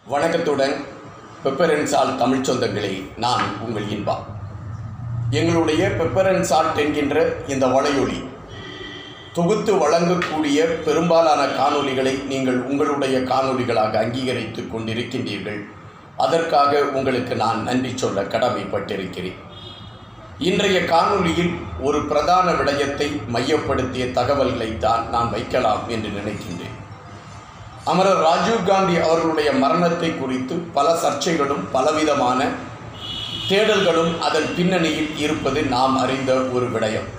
வணக்கத்துடன் பெப்பரன் சால்ட் தமிழ் சொந்தங்களே நான் உங்கள் இன்பா எங்களுடைய பெப்பரன் சால்ட் என்கின்ற இந்த வலையொலி தொகுத்து வழங்கக்கூடிய பெரும்பாலான காணொளிகளை நீங்கள் உங்களுடைய காணொளிகளாக அங்கீகரித்து கொண்டிருக்கின்றீர்கள் அதற்காக உங்களுக்கு நான் நன்றி சொல்ல கடமைப்பட்டிருக்கிறேன் இன்றைய காணொளியில் ஒரு பிரதான விடயத்தை மையப்படுத்திய தகவல்களைத்தான் நான் வைக்கலாம் என்று நினைக்கின்றேன் அமரர் ராஜீவ்காந்தி அவர்களுடைய மரணத்தை குறித்து பல சர்ச்சைகளும் பலவிதமான தேடல்களும் அதன் பின்னணியில் இருப்பது நாம் அறிந்த ஒரு விடயம்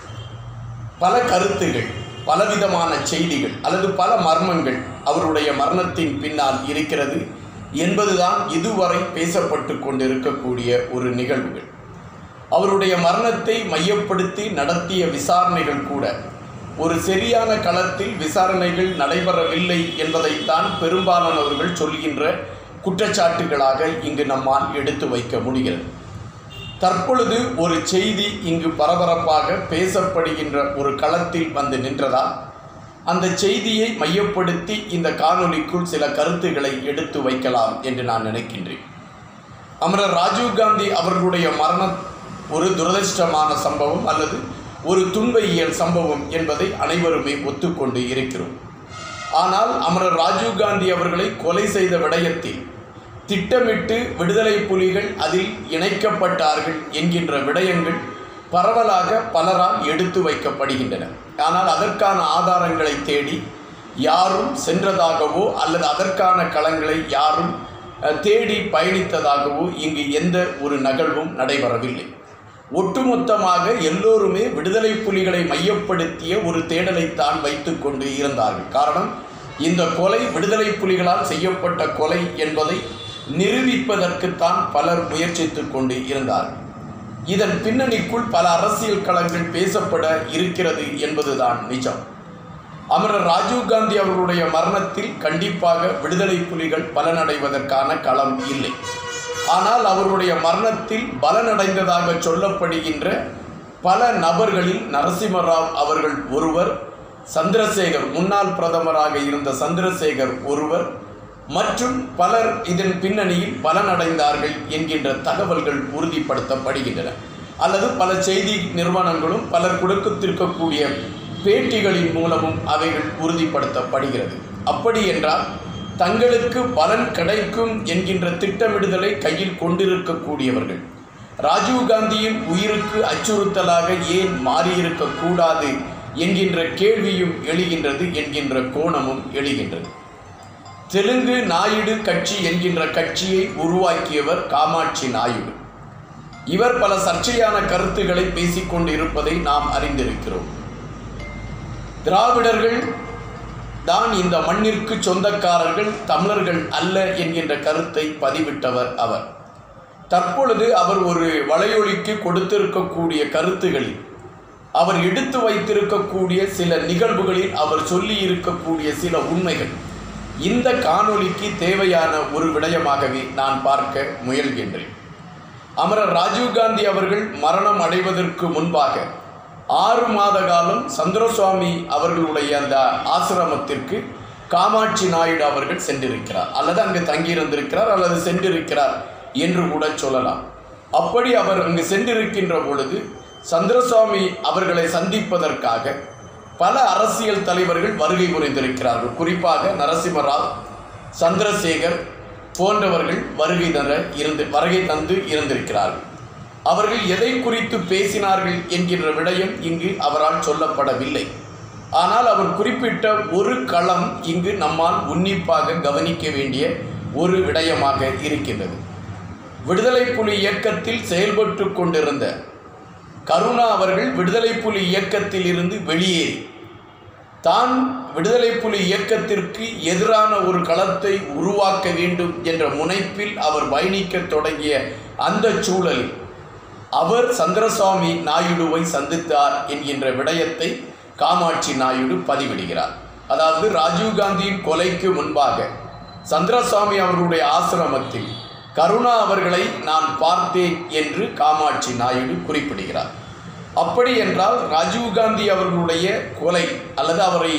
பல கருத்துகள் பலவிதமான செய்திகள் அல்லது பல மர்மங்கள் அவருடைய மரணத்தின் பின்னால் இருக்கிறது என்பதுதான் இதுவரை பேசப்பட்டு கொண்டிருக்கக்கூடிய ஒரு நிகழ்வுகள் அவருடைய மரணத்தை மையப்படுத்தி நடத்திய விசாரணைகள் கூட ஒரு சரியான களத்தில் விசாரணைகள் நடைபெறவில்லை என்பதைத்தான் பெரும்பாலானவர்கள் சொல்கின்ற குற்றச்சாட்டுகளாக இங்கு நம்மால் எடுத்து வைக்க முடிகிறது தற்பொழுது ஒரு செய்தி இங்கு பரபரப்பாக பேசப்படுகின்ற ஒரு களத்தில் வந்து நின்றதால் அந்த செய்தியை மையப்படுத்தி இந்த காணொளிக்குள் சில கருத்துக்களை எடுத்து வைக்கலாம் என்று நான் நினைக்கின்றேன் அமரர் ராஜீவ்காந்தி அவர்களுடைய மரணம் ஒரு துரதிர்ஷ்டமான சம்பவம் அல்லது ஒரு துன்பயியல் சம்பவம் என்பதை அனைவருமே ஒத்துக்கொண்டு இருக்கிறோம் ஆனால் அமரர் ராஜீவ்காந்தி அவர்களை கொலை செய்த விடயத்தில் திட்டமிட்டு விடுதலை புலிகள் அதில் இணைக்கப்பட்டார்கள் என்கின்ற விடயங்கள் பரவலாக பலரால் எடுத்து வைக்கப்படுகின்றன ஆனால் அதற்கான ஆதாரங்களை தேடி யாரும் சென்றதாகவோ அல்லது அதற்கான களங்களை யாரும் அஹ், தேடி பயணித்ததாகவோ இங்கு எந்த ஒரு நகழ்வும் நடைபெறவில்லை ஒட்டுமொத்தமாக எல்லோருமே விடுதலை புலிகளை மையப்படுத்திய ஒரு தேடலைத்தான் வைத்துக்கொண்டு இருந்தார்கள் காரணம் இந்த கொலை விடுதலை புலிகளால் செய்யப்பட்ட கொலை என்பதை நிரூபிப்பதற்குத்தான் பலர் முயற்சித்துக் கொண்டு இருந்தார்கள் இதன் பின்னணிக்குள் பல அரசியல் களங்கள் பேசப்பட இருக்கிறது என்பதுதான் நிஜம் அமரர் ராஜீவ்காந்தி அவர்களுடைய மரணத்தில் கண்டிப்பாக விடுதலை புலிகள் பலனடைவதற்கான களம் இல்லை ஆனால் அவருடைய மரணத்தில் பலனடைந்ததாக சொல்லப்படுகின்ற பல நபர்களில் நரசிம்மராவ் அவர்கள் ஒருவர் சந்திரசேகர் முன்னாள் பிரதமராக இருந்த சந்திரசேகர் ஒருவர் மற்றும் பலர் இதன் பின்னணியில் பலனடைந்தார்கள் என்கின்ற தகவல்கள் உறுதிப்படுத்தப்படுகின்றன அல்லது பல செய்தி நிறுவனங்களும் பலர் கொடுத்திருக்கக்கூடிய பேட்டிகளின் மூலமும் அவைகள் உறுதிப்படுத்தப்படுகிறது அப்படி என்றால் தங்களுக்கு பலன் கிடைக்கும் என்கின்ற திட்டமிடுதலை கையில் கொண்டிருக்கக்கூடியவர்கள் ராஜீவ்காந்தியின் உயிருக்கு அச்சுறுத்தலாக ஏன் மாறியிருக்கக்கூடாது என்கின்ற கேள்வியும் எழுகின்றது என்கின்ற கோணமும் எழுகின்றது தெலுங்கு நாயுடு கட்சி என்கின்ற கட்சியை உருவாக்கியவர் காமாட்சி நாயுடு இவர் பல சர்ச்சையான கருத்துக்களை பேசிக்கொண்டு இருப்பதை நாம் அறிந்திருக்கிறோம் திராவிடர்கள் தான் இந்த மண்ணிற்கு சொந்தக்காரர்கள் தமிழர்கள் அல்ல என்கின்ற கருத்தை பதிவிட்டவர் அவர் தற்பொழுது அவர் ஒரு வலையொலிக்கு கொடுத்திருக்கக்கூடிய கருத்துகளில் அவர் எடுத்து வைத்திருக்கக்கூடிய சில நிகழ்வுகளில் அவர் சொல்லி இருக்கக்கூடிய சில உண்மைகள் இந்த காணொளிக்கு தேவையான ஒரு விடயமாகவே நான் பார்க்க முயல்கின்றேன் அமரர் ராஜீவ்காந்தி அவர்கள் மரணம் அடைவதற்கு முன்பாக ஆறு மாத காலம் சந்திரசுவாமி அவர்களுடைய அந்த ஆசிரமத்திற்கு காமாட்சி நாயுடு அவர்கள் சென்றிருக்கிறார் அல்லது அங்கு தங்கியிருந்திருக்கிறார் அல்லது சென்றிருக்கிறார் என்று கூட சொல்லலாம் அப்படி அவர் அங்கு சென்றிருக்கின்ற பொழுது சந்திரசுவாமி அவர்களை சந்திப்பதற்காக பல அரசியல் தலைவர்கள் வருகை புரிந்திருக்கிறார்கள் குறிப்பாக நரசிம்மராவ் சந்திரசேகர் போன்றவர்கள் வருகை தர இருந்து வருகை தந்து இருந்திருக்கிறார்கள் அவர்கள் எதை குறித்து பேசினார்கள் என்கின்ற விடயம் இங்கு அவரால் சொல்லப்படவில்லை ஆனால் அவர் குறிப்பிட்ட ஒரு களம் இங்கு நம்மால் உன்னிப்பாக கவனிக்க வேண்டிய ஒரு விடயமாக இருக்கின்றது விடுதலை புலி இயக்கத்தில் செயல்பட்டு கொண்டிருந்த கருணா அவர்கள் விடுதலை புலி இயக்கத்தில் இருந்து வெளியேறி தான் விடுதலை புலி இயக்கத்திற்கு எதிரான ஒரு களத்தை உருவாக்க வேண்டும் என்ற முனைப்பில் அவர் பயணிக்கத் தொடங்கிய அந்த சூழலில் அவர் சந்திரசுவாமி நாயுடுவை சந்தித்தார் என்கின்ற விடயத்தை காமாட்சி நாயுடு பதிவிடுகிறார் அதாவது ராஜீவ்காந்தியின் கொலைக்கு முன்பாக சந்திரசுவாமி அவர்களுடைய ஆசிரமத்தில் கருணா அவர்களை நான் பார்த்தேன் என்று காமாட்சி நாயுடு குறிப்பிடுகிறார் அப்படி என்றால் ராஜீவ்காந்தி அவர்களுடைய கொலை அல்லது அவரை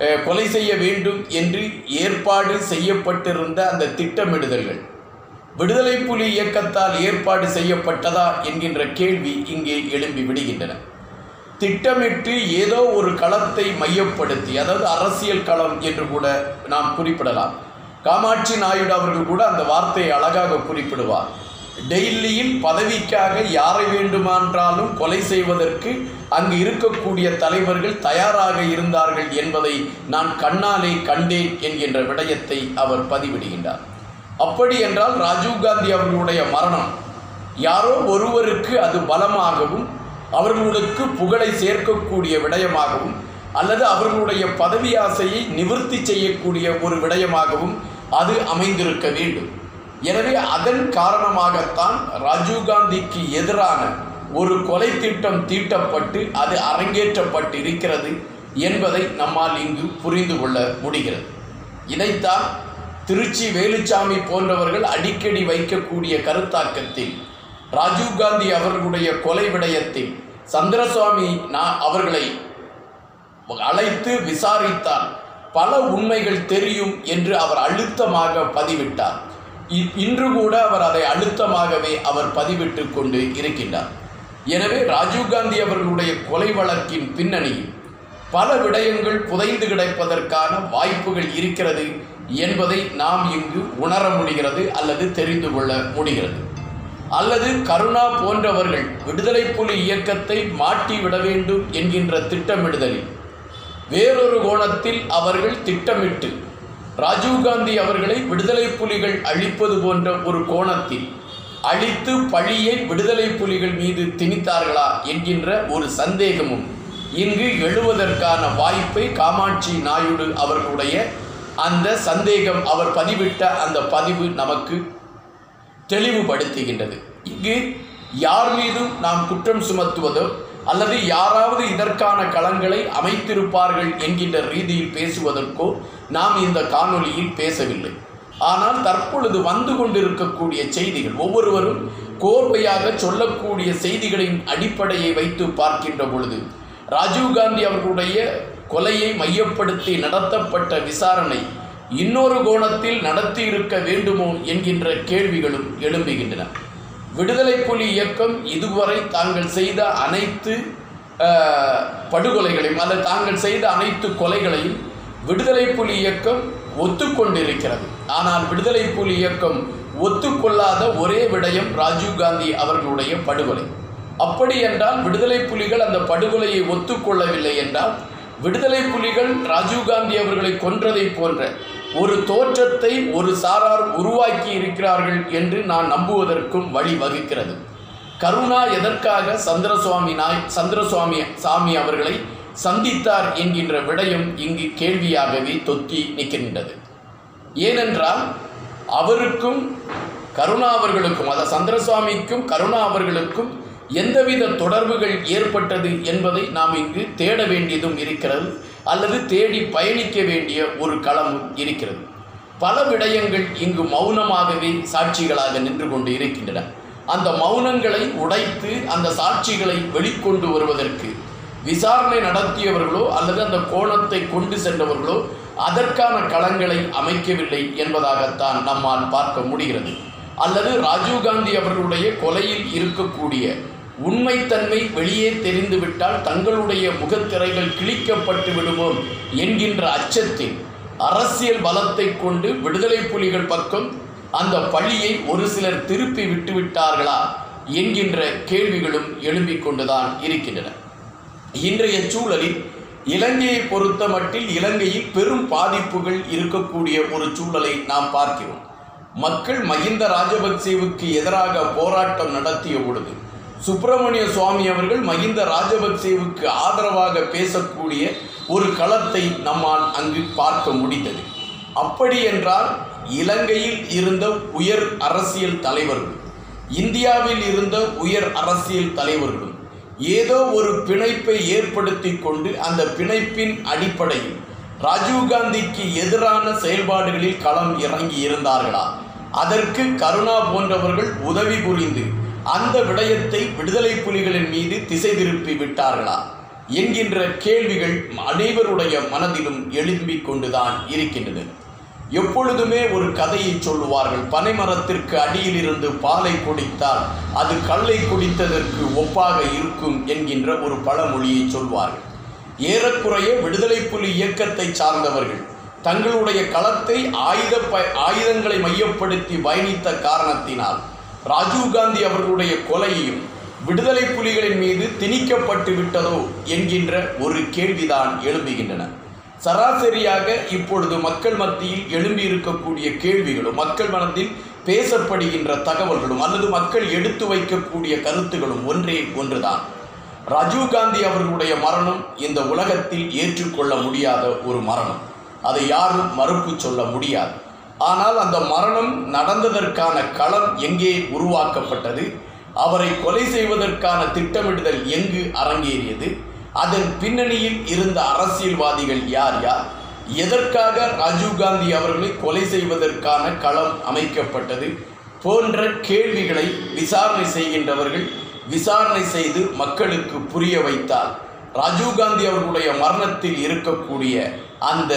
அஹ், கொலை செய்ய வேண்டும் என்று ஏற்பாடு செய்யப்பட்டிருந்த அந்த திட்டமிடுதல்கள் விடுதலை புலி இயக்கத்தால் ஏற்பாடு செய்யப்பட்டதா என்கின்ற கேள்வி இங்கே எழும்பி விடுகின்றன திட்டமிட்டு ஏதோ ஒரு களத்தை மையப்படுத்தி அதாவது அரசியல் களம் என்று கூட நாம் குறிப்பிடலாம் காமாட்சி நாயுடு அவர்கள் கூட அந்த வார்த்தையை அழகாக குறிப்பிடுவார் டெல்லியில் பதவிக்காக யாரை வேண்டுமானாலும் கொலை செய்வதற்கு அங்கு இருக்கக்கூடிய தலைவர்கள் தயாராக இருந்தார்கள் என்பதை நான் கண்ணாலே கண்டேன் என்கின்ற விடயத்தை அவர் பதிவிடுகின்றார் அப்படி என்றால் ராஜீவ்காந்தி அவர்களுடைய மரணம் யாரோ ஒருவருக்கு அது பலமாகவும் அவர்களுக்கு புகழை சேர்க்கக்கூடிய விடயமாகவும் அல்லது அவர்களுடைய பதவி ஆசையை நிவர்த்தி செய்யக்கூடிய ஒரு விடயமாகவும் அது அமைந்திருக்க வேண்டும் எனவே அதன் காரணமாகத்தான் ராஜீவ்காந்திக்கு எதிரான ஒரு கொலை திட்டம் தீட்டப்பட்டு அது அரங்கேற்றப்பட்டு இருக்கிறது என்பதை நம்மால் இங்கு புரிந்து கொள்ள முடிகிறது இதைத்தான் திருச்சி வேலுச்சாமி போன்றவர்கள் அடிக்கடி வைக்கக்கூடிய கருத்தாக்கத்தில் ராஜீவ்காந்தி அவர்களுடைய கொலை விடயத்தில் சந்திரசுவாமி நான் அவர்களை அழைத்து விசாரித்தால் பல உண்மைகள் தெரியும் என்று அவர் அழுத்தமாக பதிவிட்டார் இ- இன்று கூட அவர் அதை அழுத்தமாகவே அவர் பதிவிட்டு கொண்டு இருக்கின்றார் எனவே ராஜீவ்காந்தி அவர்களுடைய கொலை வழக்கின் பின்னணியில் பல விடயங்கள் புதைந்து கிடப்பதற்கான வாய்ப்புகள் இருக்கிறது என்பதை நாம் இங்கு உணர முடிகிறது அல்லது தெரிந்து கொள்ள முடிகிறது அல்லது கருணா போன்றவர்கள் விடுதலை புலி இயக்கத்தை மாட்டி விட வேண்டும் என்கின்ற திட்டமிடுதலில் வேறொரு கோணத்தில் அவர்கள் திட்டமிட்டு ராஜீவ்காந்தி அவர்களை விடுதலை புலிகள் அழிப்பது போன்ற ஒரு கோணத்தில் அழித்து பழியை விடுதலை புலிகள் மீது திணித்தார்களா என்கின்ற ஒரு சந்தேகமும் இங்கு எழுவதற்கான வாய்ப்பை காமாட்சி நாயுடு அவர்களுடைய அந்த சந்தேகம் அவர் பதிவிட்ட அந்த பதிவு நமக்கு தெளிவுபடுத்துகின்றது இங்கு யார் மீதும் நாம் குற்றம் சுமத்துவதோ அல்லது யாராவது இதற்கான களங்களை அமைத்திருப்பார்கள் என்கின்ற ரீதியில் பேசுவதற்கோ நாம் இந்த காணொளியில் பேசவில்லை ஆனால் தற்பொழுது வந்து கொண்டிருக்கக்கூடிய செய்திகள் ஒவ்வொருவரும் கோர்வையாக சொல்லக்கூடிய செய்திகளின் அடிப்படையை வைத்து பார்க்கின்ற பொழுது ராஜீவ்காந்தி அவர்களுடைய கொலையை மையப்படுத்தி நடத்தப்பட்ட விசாரணை இன்னொரு கோணத்தில் நடத்தி இருக்க வேண்டுமோ என்கின்ற கேள்விகளும் எழும்புகின்றன விடுதலை புலி இயக்கம் இதுவரை தாங்கள் செய்த அனைத்து அஹ், படுகொலைகளையும் அல்லது தாங்கள் செய்த அனைத்து கொலைகளையும் விடுதலை புலி இயக்கம் ஒத்துக்கொண்டிருக்கிறது ஆனால் விடுதலை புலி இயக்கம் ஒத்துக்கொள்ளாத ஒரே விடயம் ராஜீவ்காந்தி அவர்களுடைய படுகொலை அப்படி என்றால் விடுதலை புலிகள் அந்த படுகொலையை ஒத்துக்கொள்ளவில்லை என்றால் விடுதலை புலிகள் ராஜீவ்காந்தி அவர்களை கொன்றதை போன்ற ஒரு தோற்றத்தை ஒரு சாரார் உருவாக்கி இருக்கிறார்கள் என்று நான் நம்புவதற்கும் வழி வகுக்கிறது கருணா எதற்காக சந்திரசுவாமி நாய் சந்திரசுவாமி சாமி அவர்களை சந்தித்தார் என்கின்ற விடயம் இங்கு கேள்வியாகவே தொத்தி நிற்கின்றது ஏனென்றால் அவருக்கும் கருணா அவர்களுக்கும் அதாவது சந்திரசுவாமிக்கும் கருணா அவர்களுக்கும் எந்தவித தொடர்புகள் ஏற்பட்டது என்பதை நாம் இங்கு தேட வேண்டியதும் இருக்கிறது அல்லது தேடி பயணிக்க வேண்டிய ஒரு களமும் இருக்கிறது பல விடயங்கள் இங்கு மௌனமாகவே சாட்சிகளாக நின்று கொண்டு இருக்கின்றன அந்த மௌனங்களை உடைத்து அந்த சாட்சிகளை வெளிக்கொண்டு வருவதற்கு விசாரணை நடத்தியவர்களோ அல்லது அந்த கோணத்தை கொண்டு சென்றவர்களோ அதற்கான களங்களை அமைக்கவில்லை என்பதாகத்தான் நம்மால் பார்க்க முடிகிறது அல்லது ராஜீவ்காந்தி அவர்களுடைய கொலையில் இருக்கக்கூடிய உண்மைத்தன்மை வெளியே தெரிந்துவிட்டால் தங்களுடைய முகத்திரைகள் கிழிக்கப்பட்டு விடுவோம் என்கின்ற அச்சத்தில் அரசியல் பலத்தை கொண்டு விடுதலை புலிகள் பக்கம் அந்த பழியை ஒரு சிலர் திருப்பி விட்டுவிட்டார்களா என்கின்ற கேள்விகளும் எழும்பிக் கொண்டுதான் இருக்கின்றன இன்றைய சூழலில் இலங்கையை பொறுத்த மட்டில் இலங்கையில் பெரும் பாதிப்புகள் இருக்கக்கூடிய ஒரு சூழலை நாம் பார்க்கிறோம் மக்கள் மஹிந்த ராஜபக்சேவுக்கு எதிராக போராட்டம் நடத்திய பொழுது சுப்பிரமணிய சுவாமி அவர்கள் மஹிந்த ராஜபக்சேவுக்கு ஆதரவாக பேசக்கூடிய ஒரு களத்தை நம்மால் அங்கு பார்க்க முடிந்தது அப்படி என்றால் இலங்கையில் இருந்த உயர் அரசியல் தலைவர்கள் இந்தியாவில் இருந்த உயர் அரசியல் தலைவர்களும் ஏதோ ஒரு பிணைப்பை ஏற்படுத்தி கொண்டு அந்த பிணைப்பின் அடிப்படையில் ராஜீவ்காந்திக்கு எதிரான செயல்பாடுகளில் களம் இறங்கி இருந்தார்களா அதற்கு கருணா போன்றவர்கள் உதவி புரிந்து அந்த விடயத்தை விடுதலை புலிகளின் மீது திசை திருப்பி விட்டார்களா என்கின்ற கேள்விகள் அனைவருடைய மனதிலும் எழும்பிக் கொண்டுதான் இருக்கின்றது எப்பொழுதுமே ஒரு கதையை சொல்லுவார்கள் பனைமரத்திற்கு அடியில் இருந்து பாலை குடித்தால் அது கல்லை குடித்ததற்கு ஒப்பாக இருக்கும் என்கின்ற ஒரு பழமொழியை சொல்வார்கள் ஏறக்குறைய விடுதலை புலி இயக்கத்தை சார்ந்தவர்கள் தங்களுடைய களத்தை ஆயுத ப ஆயுதங்களை மையப்படுத்தி பயணித்த காரணத்தினால் ராஜீவ்காந்தி அவர்களுடைய கொலையையும் விடுதலை புலிகளின் மீது திணிக்கப்பட்டு விட்டதோ என்கின்ற ஒரு கேள்விதான் எழும்புகின்றன சராசரியாக இப்பொழுது மக்கள் மத்தியில் எழும்பி இருக்கக்கூடிய கேள்விகளும் மக்கள் மனத்தில் பேசப்படுகின்ற தகவல்களும் அல்லது மக்கள் எடுத்து வைக்கக்கூடிய கருத்துகளும் ஒன்றே ஒன்றுதான் ராஜீவ்காந்தி அவர்களுடைய மரணம் இந்த உலகத்தில் ஏற்றுக்கொள்ள முடியாத ஒரு மரணம் அதை யாரும் மறுப்பு சொல்ல முடியாது ஆனால் அந்த மரணம் நடந்ததற்கான களம் எங்கே உருவாக்கப்பட்டது அவரை கொலை செய்வதற்கான திட்டமிடுதல் எங்கு அரங்கேறியது அதன் பின்னணியில் இருந்த அரசியல்வாதிகள் யார் யார் எதற்காக ராஜீவ்காந்தி அவர்களை கொலை செய்வதற்கான களம் அமைக்கப்பட்டது போன்ற கேள்விகளை விசாரணை செய்கின்றவர்கள் விசாரணை செய்து மக்களுக்கு புரிய வைத்தால் ராஜீவ்காந்தி அவர்களுடைய மரணத்தில் இருக்கக்கூடிய அந்த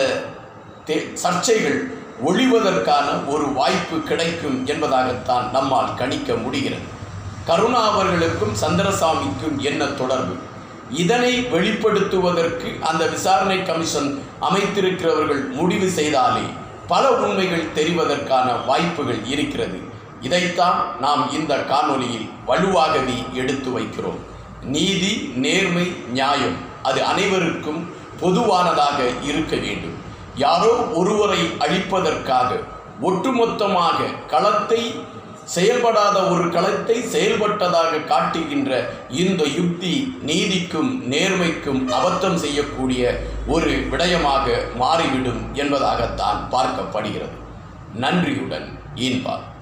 தே- சர்ச்சைகள் ஒழிவதற்கான ஒரு வாய்ப்பு கிடைக்கும் என்பதாகத்தான் நம்மால் கணிக்க முடிகிறது கருணா அவர்களுக்கும் சந்திரசாமிக்கும் என்ன தொடர்பு இதனை வெளிப்படுத்துவதற்கு அந்த விசாரணை கமிஷன் அமைத்திருக்கிறவர்கள் முடிவு செய்தாலே பல உண்மைகள் தெரிவதற்கான வாய்ப்புகள் இருக்கிறது இதைத்தான் நாம் இந்த காணொளியில் வலுவாகவே எடுத்து வைக்கிறோம் நீதி நேர்மை நியாயம் அது அனைவருக்கும் பொதுவானதாக இருக்க வேண்டும் யாரோ ஒருவரை அழிப்பதற்காக ஒட்டுமொத்தமாக களத்தை செயல்படாத ஒரு களத்தை செயல்பட்டதாக காட்டுகின்ற இந்த யுக்தி நீதிக்கும் நேர்மைக்கும் அபத்தம் செய்யக்கூடிய ஒரு விடயமாக மாறிவிடும் என்பதாகத்தான் பார்க்கப்படுகிறது நன்றியுடன் ஈன்பால்